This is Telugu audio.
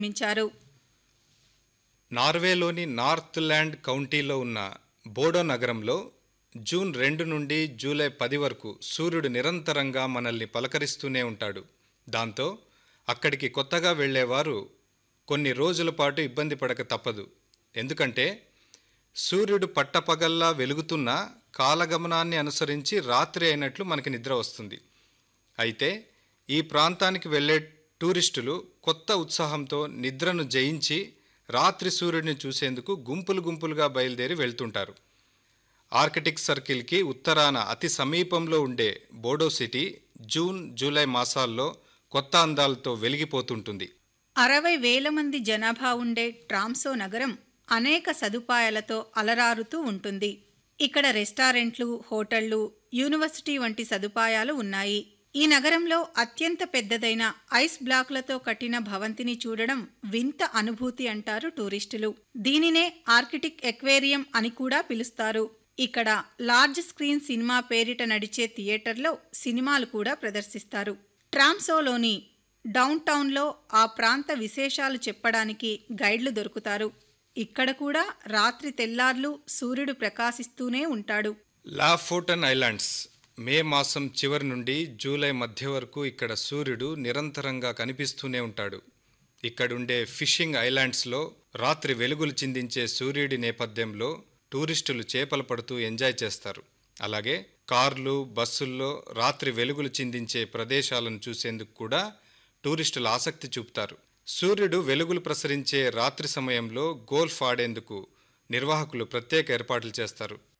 మించారు నార్వేలోని నార్త్ ల్యాండ్ కౌంటీలో ఉన్న బోడో నగరంలో జూన్ రెండు నుండి జూలై పది వరకు సూర్యుడు నిరంతరంగా మనల్ని పలకరిస్తూనే ఉంటాడు దాంతో అక్కడికి కొత్తగా వెళ్ళేవారు కొన్ని రోజుల పాటు ఇబ్బంది పడక తప్పదు ఎందుకంటే సూర్యుడు పట్టపగల్లా వెలుగుతున్న కాలగమనాన్ని అనుసరించి రాత్రి అయినట్లు మనకి నిద్ర వస్తుంది అయితే ఈ ప్రాంతానికి వెళ్ళే టూరిస్టులు కొత్త ఉత్సాహంతో నిద్రను జయించి రాత్రి సూర్యుడిని చూసేందుకు గుంపులు గుంపులుగా బయలుదేరి వెళ్తుంటారు ఆర్కిటిక్ సర్కిల్కి ఉత్తరాన అతి సమీపంలో ఉండే బోడో సిటీ జూన్ జూలై మాసాల్లో కొత్త అందాలతో వెలిగిపోతుంటుంది అరవై వేల మంది జనాభా ఉండే ట్రామ్సో నగరం అనేక సదుపాయాలతో అలరారుతూ ఉంటుంది ఇక్కడ రెస్టారెంట్లు హోటళ్లు యూనివర్సిటీ వంటి సదుపాయాలు ఉన్నాయి ఈ నగరంలో అత్యంత పెద్దదైన ఐస్ బ్లాక్లతో కట్టిన భవంతిని చూడడం వింత అనుభూతి అంటారు టూరిస్టులు దీనినే ఆర్కిటిక్ ఎక్వేరియం అని కూడా పిలుస్తారు ఇక్కడ లార్జ్ స్క్రీన్ సినిమా పేరిట నడిచే థియేటర్లో సినిమాలు కూడా ప్రదర్శిస్తారు ట్రామ్సోలోని డౌన్ టౌన్లో ఆ ప్రాంత విశేషాలు చెప్పడానికి గైడ్లు దొరుకుతారు ఇక్కడ కూడా రాత్రి తెల్లార్లు సూర్యుడు ప్రకాశిస్తూనే ఉంటాడు లాఫోటన్ ఐలాండ్స్ మే మాసం చివరి నుండి జూలై మధ్య వరకు ఇక్కడ సూర్యుడు నిరంతరంగా కనిపిస్తూనే ఉంటాడు ఇక్కడుండే ఫిషింగ్ ఐలాండ్స్లో రాత్రి వెలుగులు చిందించే సూర్యుడి నేపథ్యంలో టూరిస్టులు చేపలు పడుతూ ఎంజాయ్ చేస్తారు అలాగే కార్లు బస్సుల్లో రాత్రి వెలుగులు చిందించే ప్రదేశాలను చూసేందుకు కూడా టూరిస్టులు ఆసక్తి చూపుతారు సూర్యుడు వెలుగులు ప్రసరించే రాత్రి సమయంలో గోల్ఫ్ ఆడేందుకు నిర్వాహకులు ప్రత్యేక ఏర్పాట్లు చేస్తారు